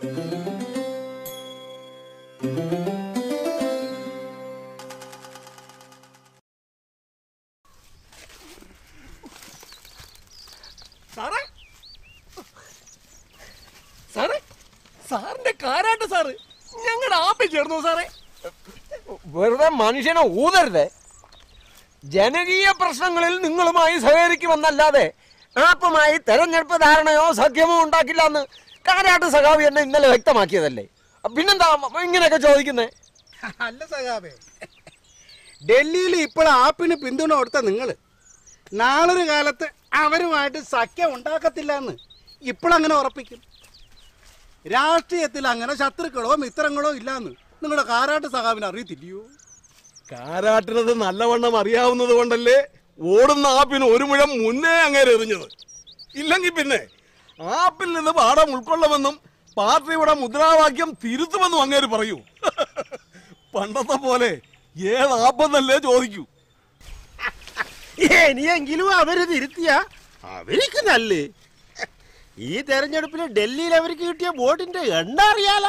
സാറേ സാറേ സാറിന്റെ കാരാട്ട് സാറ് ഞങ്ങളുടെ ആപ്പിൽ ചേർന്നു സാറേ വെറുതെ മനുഷ്യനെ ഊതരുത് ജനകീയ പ്രശ്നങ്ങളിൽ നിങ്ങളുമായി സഹകരിക്കുമെന്നല്ലാതെ ആപ്പുമായി തെരഞ്ഞെടുപ്പ് ധാരണയോ സഖ്യമോ ഉണ്ടാക്കില്ല എന്ന് കാരാട്ട് സഖാവി എന്നെ ഇന്നലെ വ്യക്തമാക്കിയതല്ലേ പിന്നെന്താ ഇങ്ങനെയൊക്കെ ചോദിക്കുന്നേ അല്ല സഖാബേ ഡൽഹിയിൽ ഇപ്പോൾ ആപ്പിന് പിന്തുണ കൊടുത്ത നിങ്ങൾ നാളൊരു കാലത്ത് അവരുമായിട്ട് സഖ്യം ഉണ്ടാക്കത്തില്ല എന്ന് ഇപ്പോഴങ്ങനെ ഉറപ്പിക്കും രാഷ്ട്രീയത്തിൽ അങ്ങനെ ശത്രുക്കളോ മിത്രങ്ങളോ ഇല്ലാന്ന് നിങ്ങളുടെ കാരാട്ട് സഖാവിന് അറിയത്തില്ലയോ കാരാട്ടുന്നത് നല്ലവണ്ണം അറിയാവുന്നത് കൊണ്ടല്ലേ ഓടുന്ന ആപ്പിന് ഒരു മുഴം മുന്നേ അങ്ങേര് എറിഞ്ഞത് ഇല്ലെങ്കിൽ പിന്നെ ആപ്പിൽ നിന്ന് പാഠം ഉൾക്കൊള്ളുമെന്നും പാർട്ടിയുടെ മുദ്രാവാക്യം തിരുത്തുമെന്നും അങ്ങേര് പറയൂ പണ്ടത്തെ പോലെ ഏത് ആപ്പെന്നല്ലേ ചോദിക്കൂ ഇനിയെങ്കിലും അവര് തിരുത്തിയ അവർക്ക് നല്ലേ ഈ തെരഞ്ഞെടുപ്പിൽ ഡൽഹിയിൽ അവർക്ക് കിട്ടിയ വോട്ടിന്റെ എണ്ണ അറിയാല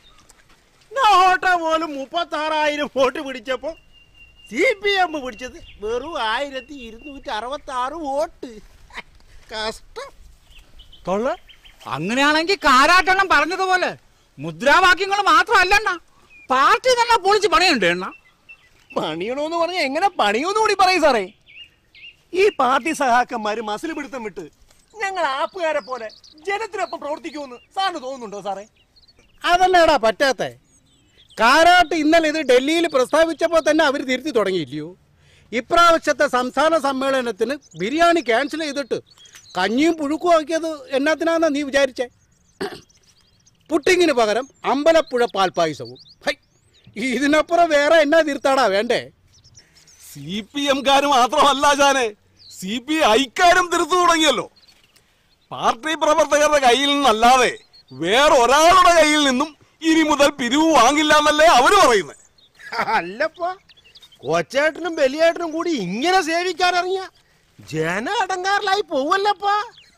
നോട്ട പോലും മുപ്പത്തി ആറായിരം വോട്ട് പിടിച്ചപ്പോ സി പി എം പിടിച്ചത് വെറും ആയിരത്തി ഇരുന്നൂറ്റി അറുപത്തി ആറ് വോട്ട് കഷ്ടം തൊള്ള അങ്ങനെയാണെങ്കിൽ കാരാട്ടെണ്ണം പറഞ്ഞതുപോലെ മുദ്രാവാക്യങ്ങൾ മാത്രമല്ലണ്ണ പാർട്ടി തന്നെ പൊളിച്ച് പണിയുണ്ട് എണ്ണ പണിയണോന്ന് പറഞ്ഞ എങ്ങനെ പണിയോന്ന് കൂടി പറയും സാറേ ഈ പാർട്ടി സഹാക്കന്മാര് മസിൽ പിടുത്തം വിട്ട് ഞങ്ങൾ ആപ്പുകാരെ പോലെ ജനത്തിനൊപ്പം പ്രവർത്തിക്കുമെന്ന് സാറിന് തോന്നുന്നുണ്ടോ സാറേ അതല്ലേടാ പറ്റാത്ത കാരാട്ട് ഇന്നലെ ഇത് ഡൽഹിയിൽ പ്രസ്താവിച്ചപ്പോൾ തന്നെ അവർ തിരുത്തി തുടങ്ങിയില്ലയോ ഇപ്രാവശ്യത്തെ സംസ്ഥാന സമ്മേളനത്തിന് ബിരിയാണി ക്യാൻസൽ ചെയ്തിട്ട് കഞ്ഞിയും പുഴുക്കും ആക്കിയത് എന്നാത്തിനാന്നാ നീ വിചാരിച്ചേ പുട്ടിങ്ങിന് പകരം അമ്പലപ്പുഴ പാൽപ്പായസവും ഹൈ ഇതിനപ്പുറം വേറെ എന്നാ തിരുത്താടാ വേണ്ടേ സി പി എംകാര് മാത്രമല്ല ജാനെ സി പി ഐക്കാരും തിരുത്തു തുടങ്ങിയല്ലോ പാർട്ടി പ്രവർത്തകരുടെ കയ്യിൽ നിന്നല്ലാതെ വേറെ ഒരാളുടെ കയ്യിൽ നിന്നും ഇനി മുതൽ പിരിവ് വാങ്ങില്ല എന്നല്ലേ അവര് പറയുന്നത് അല്ലപ്പോ കൊച്ചേട്ടനും ബലിയേട്ടനും കൂടി ഇങ്ങനെ സേവിക്കാൻ ഇറങ്ങിയ ജന അടങ്കാറിലായി പോവല്ലപ്പാ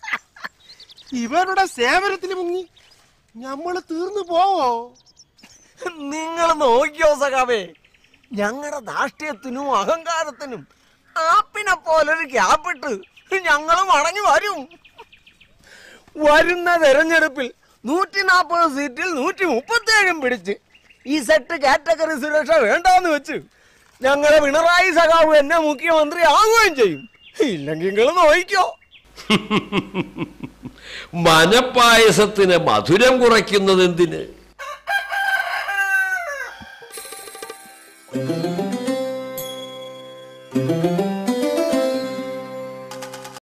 ഇവരുടെ സേവനത്തിൽ മുങ്ങി നമ്മള് തീർന്നു പോവോ നിങ്ങൾ നോക്കിയോ സഖാവേ ഞങ്ങളുടെ ധാഷ്ട്യത്തിനും അഹങ്കാരത്തിനും ആപ്പിനെ പോലൊരു ക്യാപ്പിട്ട് ഞങ്ങൾ മടങ്ങി വരും വരുന്ന തെരഞ്ഞെടുപ്പിൽ നൂറ്റി നാൽപ്പത് സീറ്റിൽ നൂറ്റി മുപ്പത്തേഴും പിടിച്ച് ഈ സെറ്റ് കാറ്റഗറി സുരക്ഷ വേണ്ടാന്ന് വെച്ച് ഞങ്ങളെ പിണറായി സഖാവ് എന്നെ മുഖ്യമന്ത്രി ആവുകയും ചെയ്യും ഇല്ലെങ്കിൽ നിങ്ങൾ നോക്കിക്കോ മനപ്പായസത്തിന് മധുരം കുറയ്ക്കുന്നത് എന്തിന് Thank you.